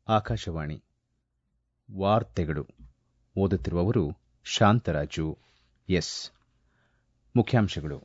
ಆಕಾಶವಾಣಿ ವಾರ್ತೆಗಳು ಓದುತ್ತಿರುವವರು ಶಾಂತರಾಜು ಎಸ್ ಮುಖ್ಯಾಂಶಗಳು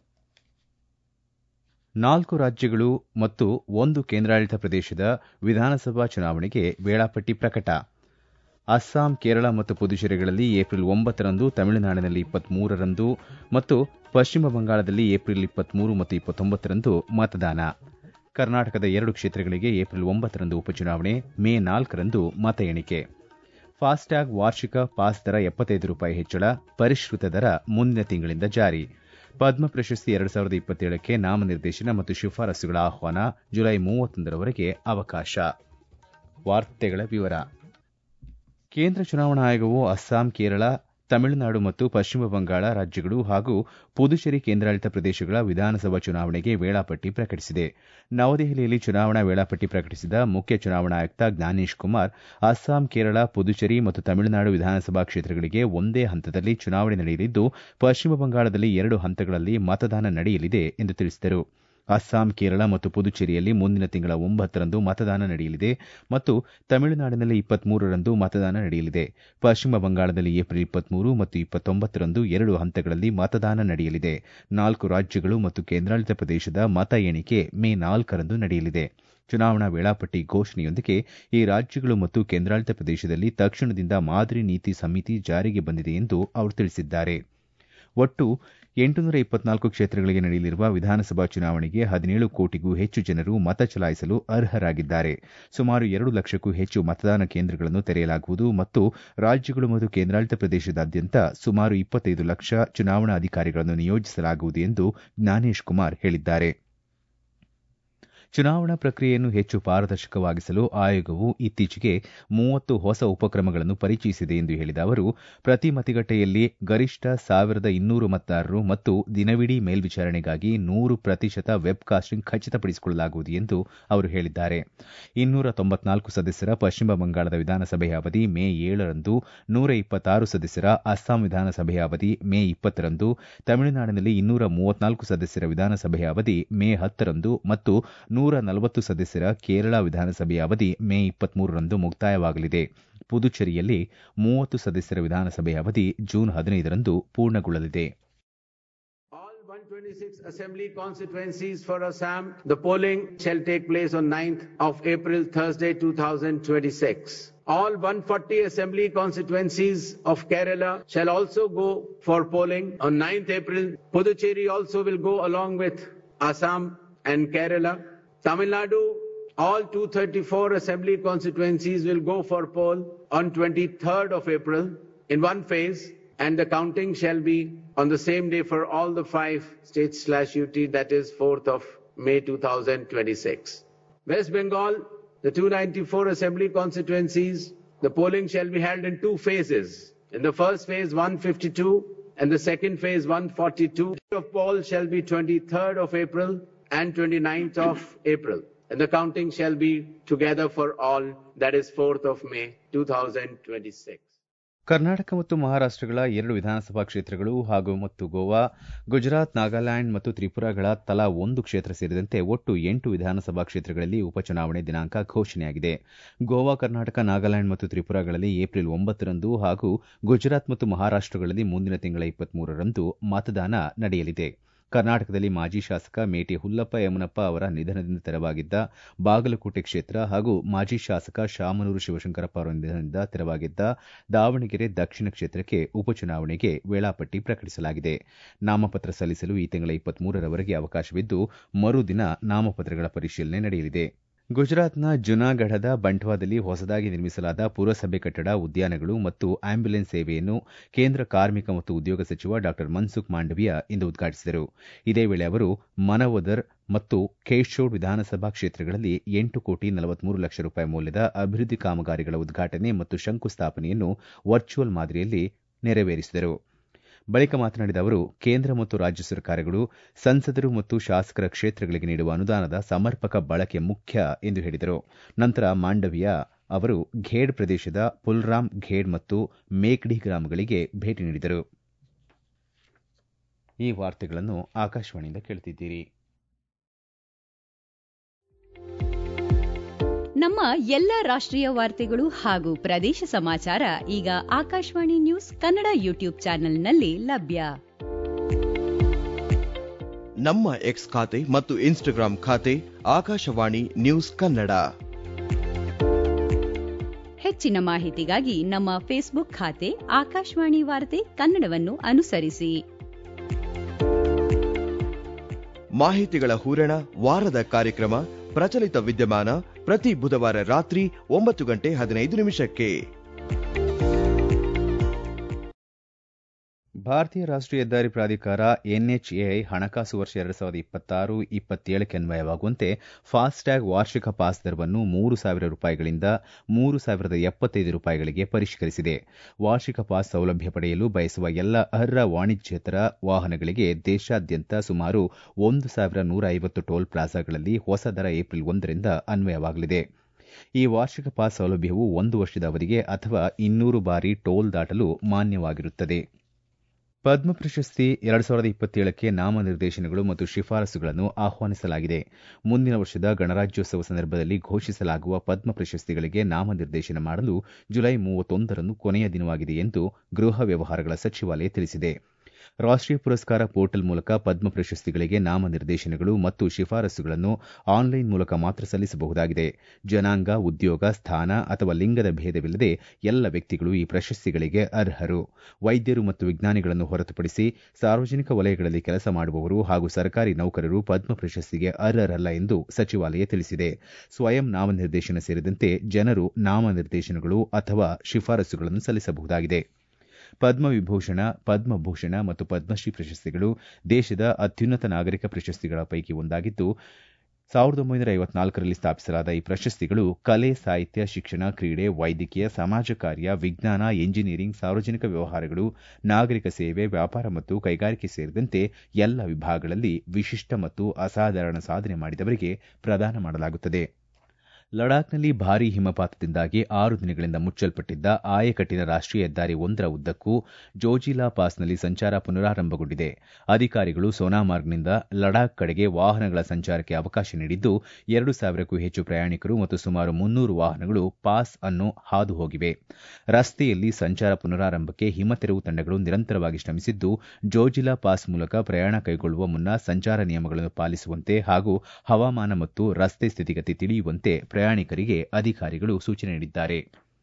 ನಾಲ್ಕು ರಾಜ್ಯಗಳು ಮತ್ತು ಒಂದು ಕೇಂದ್ರಾಡಳಿತ ಪ್ರದೇಶದ ವಿಧಾನಸಭಾ ಚುನಾವಣೆಗೆ ವೇಳಾಪಟ್ಟಿ ಪ್ರಕಟ ಅಸ್ಸಾಂ ಕೇರಳ ಮತ್ತು ಪುದುಚೇರಿಗಳಲ್ಲಿ ಏಪ್ರಿಲ್ ಒಂಬತ್ತರಂದು ತಮಿಳುನಾಡಿನಲ್ಲಿ ಇಪ್ಪತ್ಮೂರರಂದು ಮತ್ತು ಪಶ್ಚಿಮ ಬಂಗಾಳದಲ್ಲಿ ಏಪ್ರಿಲ್ ಇಪ್ಪತ್ಮೂರು ಮತ್ತು ಇಪ್ಪತ್ತೊಂಬತ್ತರಂದು ಮತದಾನ ಕರ್ನಾಟಕದ ಎರಡು ಕ್ಷೇತ್ರಗಳಿಗೆ ಏಪ್ರಿಲ್ ಒಂಬತ್ತರಂದು ಉಪಚುನಾವಣೆ ಮೇ ನಾಲ್ಕರಂದು ಮತ ಎಣಿಕೆ ಫಾಸ್ಟ್ಯಾಗ್ ವಾರ್ಷಿಕ ಪಾಸ್ ದರ ಎಪ್ಪತ್ತೈದು ರೂಪಾಯಿ ಹೆಚ್ಚಳ ಪರಿಷ್ಕೃತ ದರ ಮುಂದಿನ ತಿಂಗಳಿಂದ ಜಾರಿ ಪದ್ಮ ಪ್ರಶಸ್ತಿ ಎರಡು ಸಾವಿರದ ಇಪ್ಪತ್ತೇಳಕ್ಕೆ ನಾಮನಿರ್ದೇಶನ ಮತ್ತು ಶಿಫಾರಸುಗಳ ಆಹ್ವಾನ ಜುಲೈ ಮೂವತ್ತೊಂದರವರೆಗೆ ಅವಕಾಶ ವಾರ್ತೆಗಳ ವಿವರ ಕೇಂದ್ರ ಚುನಾವಣಾ ಆಯೋಗವು ಅಸ್ಸಾಂ ಕೇರಳ ತಮಿಳುನಾಡು ಮತ್ತು ಪಶ್ಚಿಮ ಬಂಗಾಳ ರಾಜ್ಯಗಳು ಹಾಗೂ ಪುದುಚೇರಿ ಕೇಂದ್ರಾಡಳಿತ ಪ್ರದೇಶಗಳ ವಿಧಾನಸಭಾ ಚುನಾವಣೆಗೆ ವೇಳಾಪಟ್ಟಿ ಪ್ರಕಟಿಸಿದೆ ನವದೆಹಲಿಯಲ್ಲಿ ಚುನಾವಣಾ ವೇಳಾಪಟ್ಟಿ ಪ್ರಕಟಿಸಿದ ಮುಖ್ಯ ಚುನಾವಣಾ ಆಯುಕ್ತ ಜ್ಞಾನೇಶ್ ಕುಮಾರ್ ಅಸ್ಸಾಂ ಕೇರಳ ಪುದುಚೇರಿ ಮತ್ತು ತಮಿಳುನಾಡು ವಿಧಾನಸಭಾ ಕ್ಷೇತ್ರಗಳಿಗೆ ಒಂದೇ ಹಂತದಲ್ಲಿ ಚುನಾವಣೆ ನಡೆಯಲಿದ್ದು ಪಶ್ಚಿಮ ಬಂಗಾಳದಲ್ಲಿ ಎರಡು ಹಂತಗಳಲ್ಲಿ ಮತದಾನ ನಡೆಯಲಿದೆ ಎಂದು ತಿಳಿಸಿದರು ಅಸ್ಸಾಂ ಕೇರಳ ಮತ್ತು ಪುದುಚೇರಿಯಲ್ಲಿ ಮುಂದಿನ ತಿಂಗಳ ಒಂಬತ್ತರಂದು ಮತದಾನ ನಡೆಯಲಿದೆ ಮತ್ತು ತಮಿಳುನಾಡಿನಲ್ಲಿ ಇಪ್ಪತ್ಮೂರರಂದು ಮತದಾನ ನಡೆಯಲಿದೆ ಪಶ್ಚಿಮ ಬಂಗಾಳದಲ್ಲಿ ಏಪ್ರಿಲ್ ಇಪ್ಪತ್ಮೂರು ಮತ್ತು ಇಪ್ಪತ್ತೊಂಬತ್ತರಂದು ಎರಡು ಹಂತಗಳಲ್ಲಿ ಮತದಾನ ನಡೆಯಲಿದೆ ನಾಲ್ಕು ರಾಜ್ಯಗಳು ಮತ್ತು ಕೇಂದ್ರಾಡಳಿತ ಪ್ರದೇಶದ ಮತ ಎಣಿಕೆ ಮೇ ನಾಲ್ಕರಂದು ನಡೆಯಲಿದೆ ಚುನಾವಣಾ ವೇಳಾಪಟ್ಟಿ ಘೋಷಣೆಯೊಂದಿಗೆ ಈ ರಾಜ್ಯಗಳು ಮತ್ತು ಕೇಂದ್ರಾಡಳಿತ ಪ್ರದೇಶದಲ್ಲಿ ತಕ್ಷಣದಿಂದ ಮಾದರಿ ನೀತಿ ಸಂಹಿತೆ ಜಾರಿಗೆ ಬಂದಿದೆ ಎಂದು ಅವರು ತಿಳಿಸಿದ್ದಾರೆ ಒಟ್ಟು ಎಂಟುನೂರ ಇಪ್ಪತ್ನಾಲ್ಕು ಕ್ಷೇತ್ರಗಳಿಗೆ ನಡೆಯಲಿರುವ ವಿಧಾನಸಭಾ ಚುನಾವಣೆಗೆ ಹದಿನೇಳು ಕೋಟಿಗೂ ಹೆಚ್ಚು ಜನರು ಮತ ಚಲಾಯಿಸಲು ಅರ್ಹರಾಗಿದ್ದಾರೆ ಸುಮಾರು ಎರಡು ಲಕ್ಷಕ್ಕೂ ಹೆಚ್ಚು ಮತದಾನ ಕೇಂದ್ರಗಳನ್ನು ತೆರೆಯಲಾಗುವುದು ಮತ್ತು ರಾಜ್ಯಗಳು ಮತ್ತು ಕೇಂದ್ರಾಡಳಿತ ಪ್ರದೇಶದಾದ್ಯಂತ ಸುಮಾರು ಇಪ್ಪತ್ತೈದು ಲಕ್ಷ ಚುನಾವಣಾ ಅಧಿಕಾರಿಗಳನ್ನು ನಿಯೋಜಿಸಲಾಗುವುದು ಎಂದು ಜ್ಞಾನೇಶ್ ಕುಮಾರ್ ಹೇಳಿದ್ದಾರೆ ಚುನಾವಣಾ ಪ್ರಕ್ರಿಯೆಯನ್ನು ಹೆಚ್ಚು ಪಾರದರ್ಶಕವಾಗಿಸಲು ಆಯೋಗವು ಇತ್ತೀಚೆಗೆ ಮೂವತ್ತು ಹೊಸ ಉಪಕ್ರಮಗಳನ್ನು ಪರಿಚಯಿಸಿದೆ ಎಂದು ಹೇಳಿದ ಅವರು ಪ್ರತಿ ಮತಗಟ್ಟೆಯಲ್ಲಿ ಗರಿಷ್ಠ ಸಾವಿರದ ಇನ್ನೂರು ಮತದಾರರು ಮತ್ತು ದಿನವಿಡೀ ಮೇಲ್ವಿಚಾರಣೆಗಾಗಿ ನೂರು ಪ್ರತಿಶತ ವೆಬ್ ಕಾಸ್ಟಿಂಗ್ ಖಚಿತಪಡಿಸಿಕೊಳ್ಳಲಾಗುವುದು ಎಂದು ಅವರು ಹೇಳಿದ್ದಾರೆ ಇನ್ನೂರ ತೊಂಬತ್ನಾಲ್ಕು ಸದಸ್ಯರ ಪಶ್ಚಿಮ ಬಂಗಾಳದ ವಿಧಾನಸಭೆಯ ಅವಧಿ ಮೇ ಏಳರಂದು ನೂರ ಇಪ್ಪತ್ತಾರು ಸದಸ್ಯರ ಅಸ್ಸಾಂ ವಿಧಾನಸಭೆಯ ಅವಧಿ ಮೇ ಇಪ್ಪತ್ತರಂದು ತಮಿಳುನಾಡಿನಲ್ಲಿ ಇನ್ನೂರ ಮೂವತ್ನಾಲ್ಕು ಸದಸ್ಯರ ವಿಧಾನಸಭೆಯ ಅವಧಿ ಮೇ ಹತ್ತರಂದು ಮತ್ತು ನೂರ ನಲವತ್ತು ಸದಸ್ಯರ ಕೇರಳ ವಿಧಾನಸಭೆಯ ಅವಧಿ ಮೇ ಇಪ್ಪತ್ಮೂರರಂದು ಮುಕ್ತಾಯವಾಗಲಿದೆ ಪುದುಚೇರಿಯಲ್ಲಿ ಮೂವತ್ತು ಸದಸ್ಯರ ವಿಧಾನಸಭೆಯ ಅವಧಿ ಜೂನ್ ಹದಿನೈದರಂದು ಪೂರ್ಣಗೊಳ್ಳಲಿದೆ All 126 assembly constituencies for Assam, the polling shall take place on 9th of April, Thursday, 2026. All 140 assembly constituencies of Kerala shall also go for polling on 9th April. Puducherry also will go along with Assam and Kerala. Tamil Nadu, all 234 assembly constituencies will go for poll on 23rd of April in one phase and the counting shall be on the same day for all the five states slash UT, that is 4th of May 2026. West Bengal, the 294 assembly constituencies, the polling shall be held in two phases. In the first phase, 152, and the second phase, 142. The poll shall be 23rd of April and 29th of April. And the counting shall be together for all, that is 4th of May 2026. Karnataka ಮತ್ತು ಮಹಾರಾಷ್ಟಗಳ ಎರಡು ವಿಧಾನಸಭಾ ಕ್ಷೇತ್ರಗಳು ಹಾಗೂ ಮತ್ತು ಗೋವಾ ಗುಜರಾತ್ ನಾಗಾಲ್ಯಾಂಡ್ ಮತ್ತು ತ್ರಿಪುರಾಗಳ ತಲಾ ಒಂದು ಕ್ಷೇತ್ರ ಸೇರಿದಂತೆ ಒಟ್ಟು ಎಂಟು ವಿಧಾನಸಭಾ ಕ್ಷೇತ್ರಗಳಲ್ಲಿ ಉಪಚುನಾವಣೆ ದಿನಾಂಕ ಘೋಷಣೆಯಾಗಿದೆ ಗೋವಾ ಕರ್ನಾಟಕ ನಾಗಾಲ್ಯಾಂಡ್ ಮತ್ತು ತ್ರಿಪುರಾಗಳಲ್ಲಿ ಏಪ್ರಿಲ್ ಒಂಬತ್ತರಂದು ಹಾಗೂ ಗುಜರಾತ್ ಮತ್ತು ಮಹಾರಾಷ್ಟಗಳಲ್ಲಿ ಮುಂದಿನ ತಿಂಗಳ ಇಪ್ಪತ್ಮೂರರಂದು ಮತದಾನ ನಡೆಯಲಿದೆ ಕರ್ನಾಟಕದಲ್ಲಿ ಮಾಜಿ ಶಾಸಕ ಮೇಟಿ ಹುಲ್ಲಪ್ಪ ಯಮನಪ್ಪ ಅವರ ನಿಧನದಿಂದ ತೆರವಾಗಿದ್ದ ಬಾಗಲಕೋಟೆ ಕ್ಷೇತ್ರ ಹಾಗೂ ಮಾಜಿ ಶಾಸಕ ಶಾಮನೂರು ಶಿವಶಂಕರಪ್ಪ ಅವರ ನಿಧನದಿಂದ ತೆರವಾಗಿದ್ದ ದಾವಣಗೆರೆ ದಕ್ಷಿಣ ಕ್ಷೇತ್ರಕ್ಕೆ ಉಪಚುನಾವಣೆಗೆ ವೇಳಾಪಟ್ಟಿ ಪ್ರಕಟಿಸಲಾಗಿದೆ ನಾಮಪತ್ರ ಸಲ್ಲಿಸಲು ಈ ತಿಂಗಳ ಇಪ್ಪತ್ಮೂರರವರೆಗೆ ಅವಕಾಶವಿದ್ದು ಮರುದಿನ ನಾಮಪತ್ರಗಳ ಪರಿಶೀಲನೆ ನಡೆಯಲಿದೆ ಗುಜರಾತ್ನ ಜುನಾಗಢದ ಬಂಟ್ವಾದಲ್ಲಿ ಹೊಸದಾಗಿ ನಿರ್ಮಿಸಲಾದ ಪುರಸಭೆ ಕಟ್ಟಡ ಉದ್ಯಾನಗಳು ಮತ್ತು ಆಂಬ್ಯುಲೆನ್ಸ್ ಸೇವೆಯನ್ನು ಕೇಂದ್ರ ಕಾರ್ಮಿಕ ಮತ್ತು ಉದ್ಯೋಗ ಸಚಿವ ಡಾ ಮನ್ಸುಖ್ ಮಾಂಡವಿಯಾ ಇಂದು ಉದ್ಘಾಟಿಸಿದರು ಇದೇ ವೇಳೆ ಅವರು ಮನವದರ್ ಮತ್ತು ಕೇಶೋಡ್ ವಿಧಾನಸಭಾ ಕ್ಷೇತ್ರಗಳಲ್ಲಿ ಎಂಟು ಕೋಟಿ ನಲವತ್ಮೂರು ಲಕ್ಷ ರೂಪಾಯಿ ಮೌಲ್ಯದ ಅಭಿವೃದ್ಧಿ ಕಾಮಗಾರಿಗಳ ಉದ್ಘಾಟನೆ ಮತ್ತು ಶಂಕುಸ್ಥಾಪನೆಯನ್ನು ವರ್ಚುವಲ್ ಮಾದರಿಯಲ್ಲಿ ನೆರವೇರಿಸಿದರು ಬಳಿಕ ಮಾತನಾಡಿದ ಅವರು ಕೇಂದ್ರ ಮತ್ತು ರಾಜ್ಯ ಸರ್ಕಾರಗಳು ಸಂಸದರು ಮತ್ತು ಶಾಸಕರ ಕ್ಷೇತ್ರಗಳಿಗೆ ನೀಡುವ ಅನುದಾನದ ಸಮರ್ಪಕ ಬಳಕೆ ಮುಖ್ಯ ಎಂದು ಹೇಳಿದರು ನಂತರ ಮಾಂಡವಿಯಾ ಅವರು ಘೇಡ್ ಪ್ರದೇಶದ ಪುಲ್ರಾಮ್ ಘೇಡ್ ಮತ್ತು ಮೇಕ್ಡಿ ಗ್ರಾಮಗಳಿಗೆ ಭೇಟಿ ನೀಡಿದರು ಈ ವಾರ್ತೆಗಳನ್ನು ಆಕಾಶವಾಣಿಯಿಂದ ಕೇಳುತ್ತಿದ್ದೀರಿ ನಮ್ಮ ಎಲ್ಲ ರಾಷ್ಟ್ರೀಯ ವಾರ್ತೆಗಳು ಹಾಗೂ ಪ್ರದೇಶ ಸಮಾಚಾರ ಈಗ ಆಕಾಶವಾಣಿ ನ್ಯೂಸ್ ಕನ್ನಡ ಯೂಟ್ಯೂಬ್ ಚಾನೆಲ್ನಲ್ಲಿ ಲಭ್ಯ ನಮ್ಮ ಎಕ್ಸ್ ಖಾತೆ ಮತ್ತು ಇನ್ಸ್ಟಾಗ್ರಾಂ ಖಾತೆ ಆಕಾಶವಾಣಿ ನ್ಯೂಸ್ ಕನ್ನಡ ಹೆಚ್ಚಿನ ಮಾಹಿತಿಗಾಗಿ ನಮ್ಮ ಫೇಸ್ಬುಕ್ ಖಾತೆ ಆಕಾಶವಾಣಿ ವಾರ್ತೆ ಕನ್ನಡವನ್ನು ಅನುಸರಿಸಿ ಮಾಹಿತಿಗಳ ಹೂರಣ ವಾರದ ಕಾರ್ಯಕ್ರಮ ಪ್ರಚಲಿತ ವಿದ್ಯಮಾನ ಪ್ರತಿ ಬುಧವಾರ ರಾತ್ರಿ ಒಂಬತ್ತು ಗಂಟೆ ಹದಿನೈದು ನಿಮಿಷಕ್ಕೆ ಭಾರತೀಯ ರಾಷ್ಟ್ರೀಯ ಹೆದ್ದಾರಿ ಪ್ರಾಧಿಕಾರ ಎನ್ಎಚ್ಎಐ ಹಣಕಾಸು ವರ್ಷ ಎರಡು ಸಾವಿರದ ಇಪ್ಪತ್ತಾರು ಇಪ್ಪತ್ತೇಳಕ್ಕೆ ಅನ್ವಯವಾಗುವಂತೆ ಫಾಸ್ಟ್ಯಾಗ್ ವಾರ್ಷಿಕ ಪಾಸ್ ದರವನ್ನು ಮೂರು ಸಾವಿರ ರೂಪಾಯಿಗಳಿಂದ ಮೂರು ಸಾವಿರದ ಎಪ್ಪತ್ತೈದು ರೂಪಾಯಿಗಳಿಗೆ ಪರಿಷ್ಕರಿಸಿದೆ ವಾರ್ಷಿಕ ಪಾಸ್ ಸೌಲಭ್ಯ ಪಡೆಯಲು ಬಯಸುವ ಎಲ್ಲ ಅರ್ಹ ವಾಣಿಜ್ಯೇತರ ವಾಹನಗಳಿಗೆ ದೇಶಾದ್ಯಂತ ಸುಮಾರು ಒಂದು ಸಾವಿರ ನೂರ ಐವತ್ತು ಟೋಲ್ ಪ್ಲಾಜಾಗಳಲ್ಲಿ ಹೊಸ ದರ ಏಪ್ರಿಲ್ ಒಂದರಿಂದ ಅನ್ವಯವಾಗಲಿದೆ ಈ ವಾರ್ಷಿಕ ಪಾಸ್ ಸೌಲಭ್ಯವು ಒಂದು ವರ್ಷದ ಅವಧಿಗೆ ಅಥವಾ ಇನ್ನೂರು ಬಾರಿ ಟೋಲ್ ದಾಟಲು ಮಾನ್ಯವಾಗಿರುತ್ತದೆ ಪದ್ಮ ಪ್ರಶಸ್ತಿ ಎರಡು ಸಾವಿರದ ಇಪ್ಪತ್ತೇಳಕ್ಕೆ ನಾಮನಿರ್ದೇಶನಗಳು ಮತ್ತು ಶಿಫಾರಸುಗಳನ್ನು ಆಹ್ವಾನಿಸಲಾಗಿದೆ ಮುಂದಿನ ವರ್ಷದ ಗಣರಾಜ್ಯೋತ್ಸವ ಸಂದರ್ಭದಲ್ಲಿ ಘೋಷಿಸಲಾಗುವ ಪದ್ಮ ಪ್ರಶಸ್ತಿಗಳಿಗೆ ನಾಮನಿರ್ದೇಶನ ಮಾಡಲು ಜುಲೈ ಮೂವತ್ತೊಂದರಂದು ಕೊನೆಯ ದಿನವಾಗಿದೆ ಎಂದು ಗೃಹ ವ್ಯವಹಾರಗಳ ಸಚಿವಾಲಯ ತಿಳಿಸಿದೆ ರಾಷ್ಟೀಯ ಪುರಸ್ಕಾರ ಪೋರ್ಟಲ್ ಮೂಲಕ ಪದ್ಮ ಪ್ರಶಸ್ತಿಗಳಿಗೆ ನಾಮನಿರ್ದೇಶನಗಳು ಮತ್ತು ಶಿಫಾರಸುಗಳನ್ನು ಆನ್ಲೈನ್ ಮೂಲಕ ಮಾತ್ರ ಸಲ್ಲಿಸಬಹುದಾಗಿದೆ ಜನಾಂಗ ಉದ್ಯೋಗ ಸ್ಥಾನ ಅಥವಾ ಲಿಂಗದ ಭೇದವಿಲ್ಲದೆ ಎಲ್ಲ ವ್ಯಕ್ತಿಗಳು ಈ ಪ್ರಶಸ್ತಿಗಳಿಗೆ ಅರ್ಹರು ವೈದ್ಯರು ಮತ್ತು ವಿಜ್ಞಾನಿಗಳನ್ನು ಹೊರತುಪಡಿಸಿ ಸಾರ್ವಜನಿಕ ವಲಯಗಳಲ್ಲಿ ಕೆಲಸ ಮಾಡುವವರು ಹಾಗೂ ಸರ್ಕಾರಿ ನೌಕರರು ಪದ್ಮ ಪ್ರಶಸ್ತಿಗೆ ಅರ್ಹರಲ್ಲ ಎಂದು ಸಚಿವಾಲಯ ತಿಳಿಸಿದೆ ಸ್ವಯಂ ನಾಮನಿರ್ದೇಶನ ಸೇರಿದಂತೆ ಜನರು ನಾಮನಿರ್ದೇಶನಗಳು ಅಥವಾ ಶಿಫಾರಸುಗಳನ್ನು ಸಲ್ಲಿಸಬಹುದಾಗಿದೆ ಪದ್ಮವಿಭೂಷಣ ಪದ್ಮಭೂಷಣ ಮತ್ತು ಪದ್ಮಶ್ರೀ ಪ್ರಶಸ್ತಿಗಳು ದೇಶದ ಅತ್ಯುನ್ನತ ನಾಗರಿಕ ಪ್ರಶಸ್ತಿಗಳ ಪೈಕಿ ಒಂದಾಗಿದ್ದು ಸಾವಿರದ ಒಂಬೈನೂರ ಐವತ್ನಾಲ್ಕರಲ್ಲಿ ಸ್ಥಾಪಿಸಲಾದ ಈ ಪ್ರಶಸ್ತಿಗಳು ಕಲೆ ಸಾಹಿತ್ಯ ಶಿಕ್ಷಣ ಕ್ರೀಡೆ ವೈದ್ಯಕೀಯ ಸಮಾಜ ಕಾರ್ಯ ವಿಜ್ಞಾನ ಎಂಜಿನಿಯರಿಂಗ್ ಸಾರ್ವಜನಿಕ ವ್ಯವಹಾರಗಳು ನಾಗರಿಕ ಸೇವೆ ವ್ಯಾಪಾರ ಮತ್ತು ಕೈಗಾರಿಕೆ ಸೇರಿದಂತೆ ಎಲ್ಲ ವಿಭಾಗಗಳಲ್ಲಿ ವಿಶಿಷ್ಟ ಮತ್ತು ಅಸಾಧಾರಣ ಸಾಧನೆ ಮಾಡಿದವರಿಗೆ ಪ್ರದಾನ ಮಾಡಲಾಗುತ್ತದೆ ಲಡಾಖ್ನಲ್ಲಿ ಭಾರೀ ಹಿಮಪಾತದಿಂದಾಗಿ ಆರು ದಿನಗಳಿಂದ ಮುಚ್ಚಲ್ಪಟ್ಟಿದ್ದ ಆಯಕಟ್ಟಿನ ರಾಷ್ಟೀಯ ಹೆದ್ದಾರಿ ಒಂದರ ಉದ್ದಕ್ಕೂ ಜೋಜಿಲಾ ಪಾಸ್ನಲ್ಲಿ ಸಂಚಾರ ಪುನರಾರಂಭಗೊಂಡಿದೆ ಅಧಿಕಾರಿಗಳು ಸೋನಾಮಾರ್ಗ್ನಿಂದ ಲಡಾಖ್ ಕಡೆಗೆ ವಾಹನಗಳ ಸಂಚಾರಕ್ಕೆ ಅವಕಾಶ ನೀಡಿದ್ದು ಎರಡು ಸಾವಿರಕ್ಕೂ ಹೆಚ್ಚು ಪ್ರಯಾಣಿಕರು ಮತ್ತು ಸುಮಾರು ಮುನ್ನೂರು ವಾಹನಗಳು ಪಾಸ್ ಅನ್ನು ಹಾದು ಹೋಗಿವೆ ರಸ್ತೆಯಲ್ಲಿ ಸಂಚಾರ ಪುನರಾರಂಭಕ್ಕೆ ಹಿಮತೆರವು ತಂಡಗಳು ನಿರಂತರವಾಗಿ ಶ್ರಮಿಸಿದ್ದು ಜೋಜಿಲಾ ಪಾಸ್ ಮೂಲಕ ಪ್ರಯಾಣ ಕೈಗೊಳ್ಳುವ ಮುನ್ನ ಸಂಚಾರ ನಿಯಮಗಳನ್ನು ಪಾಲಿಸುವಂತೆ ಹಾಗೂ ಹವಾಮಾನ ಮತ್ತು ರಸ್ತೆ ಸ್ಥಿತಿಗತಿ ತಿಳಿಯುವಂತೆ ಪ್ರಯಾಣಿಕರಿಗೆ ಅಧಿಕಾರಿಗಳು ಸೂಚನೆ ನೀಡಿದ್ದಾರೆ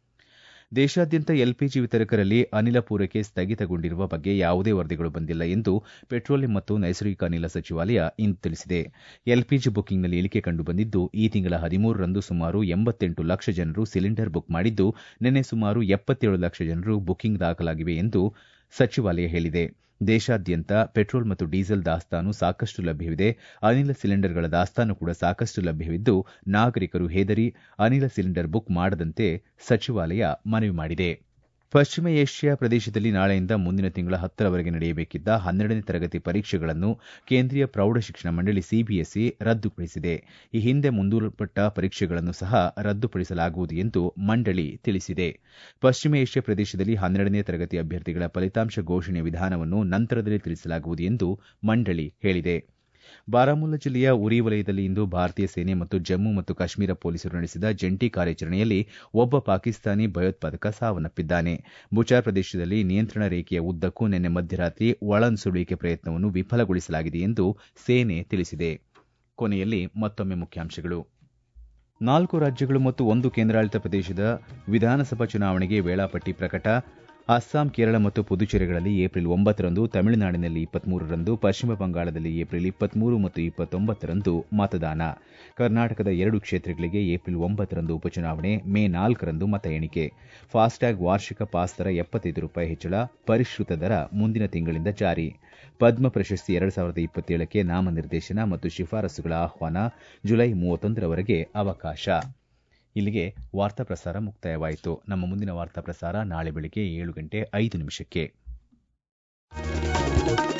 ದೇಶಾದ್ಯಂತ ಎಲ್ಪಿಜಿ ವಿತರಕರಲ್ಲಿ ಅನಿಲ ಪೂರೈಕೆ ಸ್ಥಗಿತಗೊಂಡಿರುವ ಬಗ್ಗೆ ಯಾವುದೇ ವರದಿಗಳು ಬಂದಿಲ್ಲ ಎಂದು ಪೆಟ್ರೋಲಿಯಂ ಮತ್ತು ನೈಸರ್ಗಿಕ ಅನಿಲ ಸಚಿವಾಲಯ ಇಂದು ತಿಳಿಸಿದೆ ಎಲ್ಪಿಜಿ ಬುಕಿಂಗ್ನಲ್ಲಿ ಇಳಿಕೆ ಕಂಡುಬಂದಿದ್ದು ಈ ತಿಂಗಳ ಹದಿಮೂರರಂದು ಸುಮಾರು ಎಂಬತ್ತೆಂಟು ಲಕ್ಷ ಜನರು ಸಿಲಿಂಡರ್ ಬುಕ್ ಮಾಡಿದ್ದು ನಿನ್ನೆ ಸುಮಾರು ಎಪ್ಪತ್ತೇಳು ಲಕ್ಷ ಜನರು ಬುಕಿಂಗ್ ದಾಖಲಾಗಿವೆ ಎಂದು ಸಚಿವಾಲಯ ಹೇಳಿದೆ ದೇಶಾದ್ಯಂತ ಪೆಟ್ರೋಲ್ ಮತ್ತು ಡೀಸೆಲ್ ದಾಸ್ತಾನು ಸಾಕಷ್ಟು ಲಭ್ಯವಿದೆ ಅನಿಲ ಸಿಲಿಂಡರ್ಗಳ ದಾಸ್ತಾನು ಕೂಡ ಸಾಕಷ್ಟು ಲಭ್ಯವಿದ್ದು ನಾಗರಿಕರು ಹೆದರಿ ಅನಿಲ ಸಿಲಿಂಡರ್ ಬುಕ್ ಮಾಡದಂತೆ ಸಚಿವಾಲಯ ಮನವಿ ಮಾಡಿದೆ ಪಶ್ಚಿಮ ಏಷ್ಯಾ ಪ್ರದೇಶದಲ್ಲಿ ನಾಳೆಯಿಂದ ಮುಂದಿನ ತಿಂಗಳ ಹತ್ತರವರೆಗೆ ನಡೆಯಬೇಕಿದ್ದ ಹನ್ನೆರಡನೇ ತರಗತಿ ಪರೀಕ್ಷೆಗಳನ್ನು ಕೇಂದ್ರೀಯ ಪ್ರೌಢಶಿಕ್ಷಣ ಮಂಡಳಿ ಸಿಬಿಎಸ್ಇ ರದ್ದುಪಡಿಸಿದೆ ಈ ಹಿಂದೆ ಮುಂದೂಡಲ್ಪಟ್ಟ ಪರೀಕ್ಷೆಗಳನ್ನು ಸಹ ರದ್ದುಪಡಿಸಲಾಗುವುದು ಎಂದು ಮಂಡಳಿ ತಿಳಿಸಿದೆ ಪಶ್ಚಿಮ ಏಷ್ಯಾ ಪ್ರದೇಶದಲ್ಲಿ ಹನ್ನೆರಡನೇ ತರಗತಿ ಅಭ್ಯರ್ಥಿಗಳ ಫಲಿತಾಂಶ ಘೋಷಣೆ ವಿಧಾನವನ್ನು ನಂತರದಲ್ಲಿ ತಿಳಿಸಲಾಗುವುದು ಎಂದು ಮಂಡಳಿ ಹೇಳಿದೆ ಬಾರಾಮುಲ್ಲಾ ಜಿಲ್ಲೆಯ ಉರಿ ವಲಯದಲ್ಲಿ ಇಂದು ಭಾರತೀಯ ಸೇನೆ ಮತ್ತು ಜಮ್ಮು ಮತ್ತು ಕಾಶ್ಮೀರ ಪೊಲೀಸರು ನಡೆಸಿದ ಜಂಟಿ ಕಾರ್ಯಾಚರಣೆಯಲ್ಲಿ ಒಬ್ಬ ಪಾಕಿಸ್ತಾನಿ ಭಯೋತ್ಪಾದಕ ಸಾವನ್ನಪ್ಪಿದ್ದಾನೆ ಬುಚಾರ್ ಪ್ರದೇಶದಲ್ಲಿ ನಿಯಂತ್ರಣ ರೇಖೆಯ ಉದ್ದಕ್ಕೂ ನಿನ್ನೆ ಮಧ್ಯರಾತ್ರಿ ಒಳನುಸುಳುವಿಕೆ ಪ್ರಯತ್ನವನ್ನು ವಿಫಲಗೊಳಿಸಲಾಗಿದೆ ಎಂದು ಸೇನೆ ತಿಳಿಸಿದೆ ಕೊನೆಯಲ್ಲಿ ಮತ್ತೊಮ್ಮೆ ಮುಖ್ಯಾಂಶಗಳು ನಾಲ್ಕು ರಾಜ್ಯಗಳು ಮತ್ತು ಒಂದು ಕೇಂದ್ರಾಡಳಿತ ಪ್ರದೇಶದ ವಿಧಾನಸಭಾ ಚುನಾವಣೆಗೆ ವೇಳಾಪಟ್ಟಿ ಪ್ರಕಟ ಅಸ್ಸಾಂ ಕೇರಳ ಮತ್ತು ಪುದುಚೇರಿಗಳಲ್ಲಿ ಏಪ್ರಿಲ್ ಒಂಬತ್ತರಂದು ತಮಿಳುನಾಡಿನಲ್ಲಿ ಇಪ್ಪತ್ಮೂರರಂದು ಪಶ್ಚಿಮ ಬಂಗಾಳದಲ್ಲಿ ಏಪ್ರಿಲ್ ಇಪ್ಪತ್ಮೂರು ಮತ್ತು ಇಪ್ಪತ್ತೊಂಬತ್ತರಂದು ಮತದಾನ ಕರ್ನಾಟಕದ ಎರಡು ಕ್ಷೇತ್ರಗಳಿಗೆ ಏಪ್ರಿಲ್ ಒಂಬತ್ತರಂದು ಉಪಚುನಾವಣೆ ಮೇ ನಾಲ್ಕರಂದು ಮತ ಎಣಿಕೆ ಫಾಸ್ಟ್ಯಾಗ್ ವಾರ್ಷಿಕ ಪಾಸ್ ದರ ಎಪ್ಪತ್ತೈದು ರೂಪಾಯಿ ಹೆಚ್ಚಳ ಪರಿಷ್ಕೃತ ದರ ಮುಂದಿನ ತಿಂಗಳಿಂದ ಜಾರಿ ಪದ್ಮ ಪ್ರಶಸ್ತಿ ಎರಡು ಸಾವಿರದ ಇಪ್ಪತ್ತೇಳಕ್ಕೆ ನಾಮನಿರ್ದೇಶನ ಮತ್ತು ಶಿಫಾರಸುಗಳ ಆಹ್ವಾನ ಜುಲೈ ಮೂವತ್ತೊಂದರವರೆಗೆ ಅವಕಾಶ ಇಲ್ಲಿಗೆ ವಾರ್ತಾ ಪ್ರಸಾರ ಮುಕ್ತಾಯವಾಯಿತು ನಮ್ಮ ಮುಂದಿನ ವಾರ್ತಾ ಪ್ರಸಾರ ನಾಳೆ ಬೆಳಿಗ್ಗೆ ಏಳು ಗಂಟೆ ಐದು ನಿಮಿಷಕ್ಕೆ